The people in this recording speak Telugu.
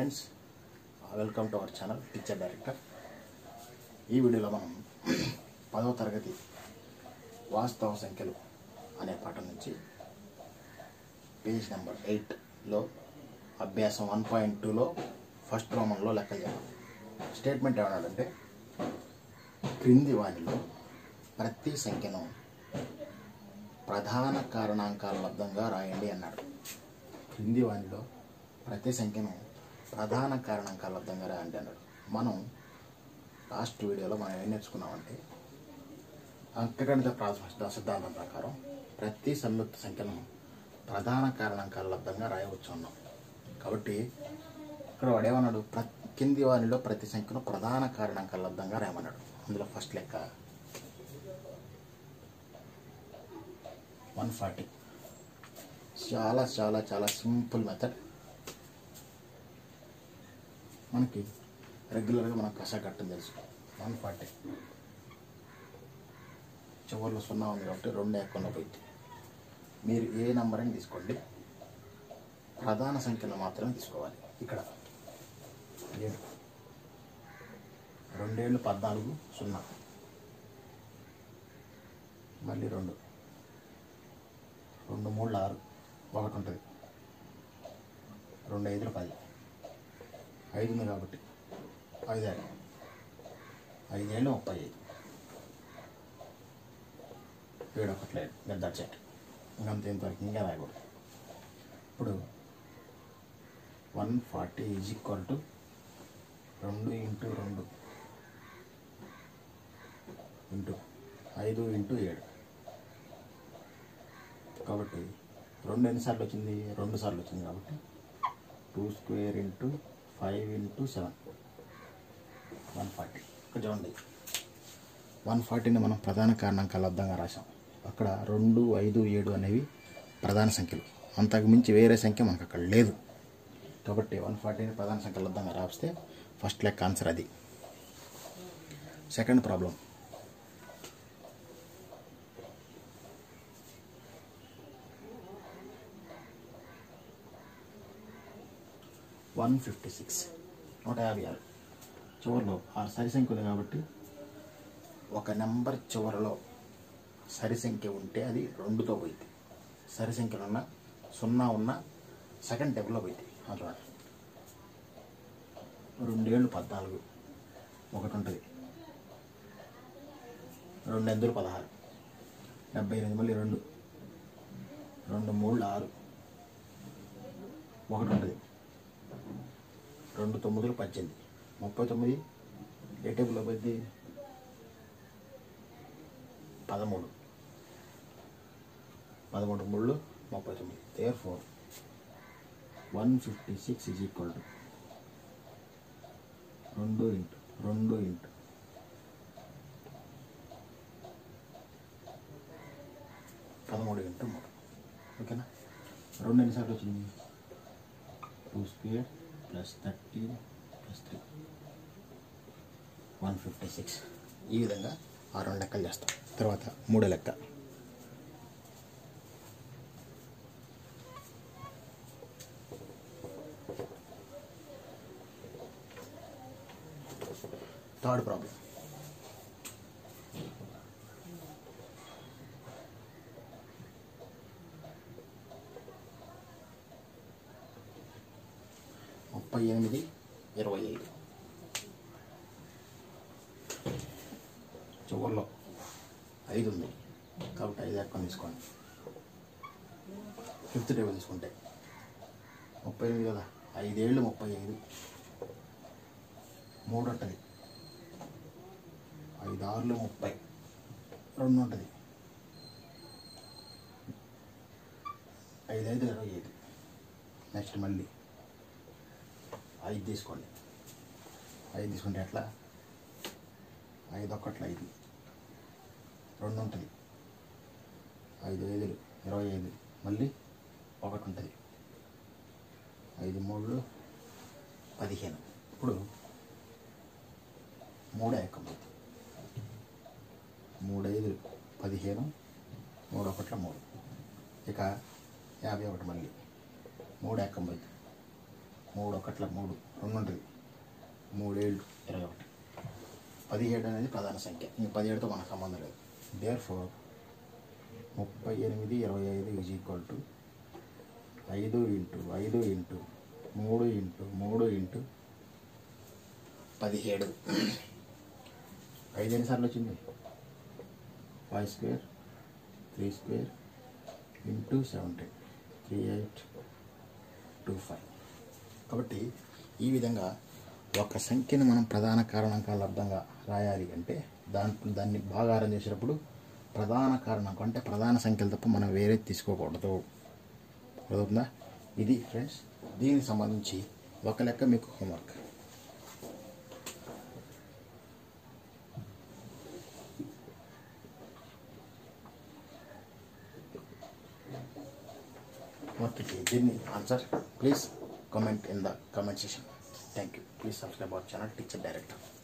friends welcome to our channel teacher director ఈ వీడియోలో మనం పదవ తరగతి వాస్తవ సంఖ్యలు అనే పాఠం నుంచి పేజ్ నెంబర్ ఎయిట్లో అభ్యాసం వన్ పాయింట్ టూలో ఫస్ట్ రోమంలో లెక్క చేయాలి స్టేట్మెంట్ ఏమన్నాడంటే క్రింది వానిలో ప్రతి సంఖ్యను ప్రధాన కారణాంకాల లబ్ధంగా రాయండి అన్నాడు క్రింది వానిలో ప్రతి సంఖ్యను ప్రధాన కారణాంకాల లబ్ధంగా రాయండి అన్నాడు మనం లాస్ట్ వీడియోలో మనం ఏం నేర్చుకున్నామంటే అంకగణిత ప్రాథమిక సిద్ధాంతం ప్రకారం ప్రతి సంయుక్త సంఖ్యను ప్రధాన కారణాంకాల లబ్ధంగా రాయవచ్చు అన్నాం కాబట్టి ఇక్కడ వాడు ఏమన్నాడు ప్ర కింది వారిలో ప్రతి సంఖ్యను ప్రధాన కారణాంకాల లబ్ధంగా రాయమన్నాడు అందులో ఫస్ట్ లెక్క వన్ ఫార్టీ చాలా చాలా చాలా సింపుల్ మెథడ్ మనకి రెగ్యులర్గా మనం కషా కట్టని తెలుసు వన్ ఫార్టీ చివరిలో సున్నా ఉంది కాబట్టి రెండు ఎక్కువ పోయింది మీరు ఏ నెంబర్ అని తీసుకోండి ప్రధాన సంఖ్యను మాత్రమే తీసుకోవాలి ఇక్కడ ఏడు రెండేళ్ళు పద్నాలుగు సున్నా మళ్ళీ రెండు రెండు మూడు ఆరు ఒకటి ఉంటుంది రెండు ఐదులు పది ఐదు ఉంది కాబట్టి ఐదేళ్ళు ఐదేళ్ళు ముప్పై ఐదు ఏడు ఒకట్లేదు నేను దట్ ఇంకంత ఇంతవరకు ఇంకా రాయకూడదు ఇప్పుడు one forty is equal to రెండు ఇంటూ రెండు ఇంటూ ఐదు ఇంటూ ఏడు కాబట్టి రెండు ఎన్నిసార్లు వచ్చింది రెండు సార్లు వచ్చింది కాబట్టి two square into five into seven one forty ఇక్కడ చూడండి వన్ ఫార్టీని మనం ప్రధాన కారణాంకాల లబ్ధంగా రాసాం అక్కడ రెండు ఐదు ఏడు అనేవి ప్రధాన సంఖ్యలు అంతకు మించి వేరే సంఖ్య మనకు అక్కడ లేదు కాబట్టి వన్ ఫార్టీని ప్రధాన సంఖ్యల లబ్ధంగా రాస్తే ఫస్ట్ లెక్క ఆన్సర్ అది second problem one fifty six నూట యాభై ఆరు చివరిలో ఆ సరి సంఖ్య ఉంది కాబట్టి ఒక నెంబర్ చివరిలో సరి సంఖ్య ఉంటే అది రెండుతో పోయింది సరి సంఖ్యలు ఉన్న సున్నా ఉన్న సెకండ్ టేబుల్లో పోయింది అది చూడండి రెండేళ్ళు పద్నాలుగు ఒకటి ఉంటుంది రెండు ఎందులు పదహారు డెబ్బై ఎనిమిది మళ్ళీ రెండు రెండు మూడు ఆరు ఒకటి ఉంటుంది రెండు తొమ్మిదిలు పద్దెనిమిది ముప్పై తొమ్మిది ఏ టేబుల్లో పోయింది పదమూడు పదమూడు మూడు ముప్పై తొమ్మిది there four one fifty six is equal to రెండు ఇంటూ రెండు ఇంటూ పదమూడు ఇంటూ మూడు ఓకేనా రెండు ఎన్నిసార్లు వచ్చింది two square plus thirty plus three one fifty six ఈ విధంగా ఆ రెండు లెక్కలు చేస్తాం తర్వాత మూడో లెక్క థర్డ్ ప్రాబ్లం ముప్పై ఎనిమిది ఇరవై ఐదు చివరిలో ఐదు ఉంది కాబట్టి ఐదు ఎక్కువ తీసుకోండి ఫిఫ్త్ టేబుల్ తీసుకుంటే ముప్పై ఎనిమిది కదా ఐదేళ్ళు ముప్పై ఐదు మూడు ఉంటుంది ఐదు ఆరులు ముప్పై రెండు ఉంటుంది ఐదు ఐదు ఇరవై ఐదు నెక్స్ట్ మళ్ళీ ఐదు తీసుకోండి ఐదు తీసుకుంటే ఎట్లా ఐదు ఒక్కట్ల ఐదు రెండు ఉంటుంది ఐదు ఐదులు ఇరవై ఐదు మళ్ళీ ఒకటి ఉంటుంది ఐదు మూడు పదిహేను ఇప్పుడు మూడు ఎక్కం మూడు ఐదు పదిహేను మూడు ఒకట్ల మూడు ఇక యాభై ఒకటి మళ్ళీ మూడు ఎక్కం పోయింది మూడు ఒకట్ల మూడు రెండు ఉంటుంది మూడేళ్ళు ఇరవై ఒకటి పదిహేడు అనేది ప్రధాన సంఖ్య ఇంక పదిహేడుతో మనకు సంబంధం లేదు దేర్ ఫోర్ ముప్పై ఎనిమిది ఇరవై ఐదు ఈజ్ ఈక్వల్ టు ఐదు ఇంటూ ఐదు ఇంటూ మూడు ఇంటూ మూడు ఇంటూ పదిహేడు ఐదు ఎన్నిసార్లు వచ్చింది five square three square into seventeen three eight two five కాబట్టి ఈ విధంగా ఒక సంఖ్యను మనం ప్రధాన కారణాంకాల అర్థంగా రాయాలి అంటే దాంట్లో దాన్ని భాగారం చేసేటప్పుడు ప్రధాన కారణాంకం అంటే ప్రధాన సంఖ్యలు తప్ప మనం వేరే తీసుకోకూడదు అర్థవుతుందా ఇది ఫ్రెండ్స్ దీనికి సంబంధించి ఒక లెక్క మీకు హోంవర్క్ What it is, దీన్ని answer please comment in the comment session thank you please subscribe our channel teacher director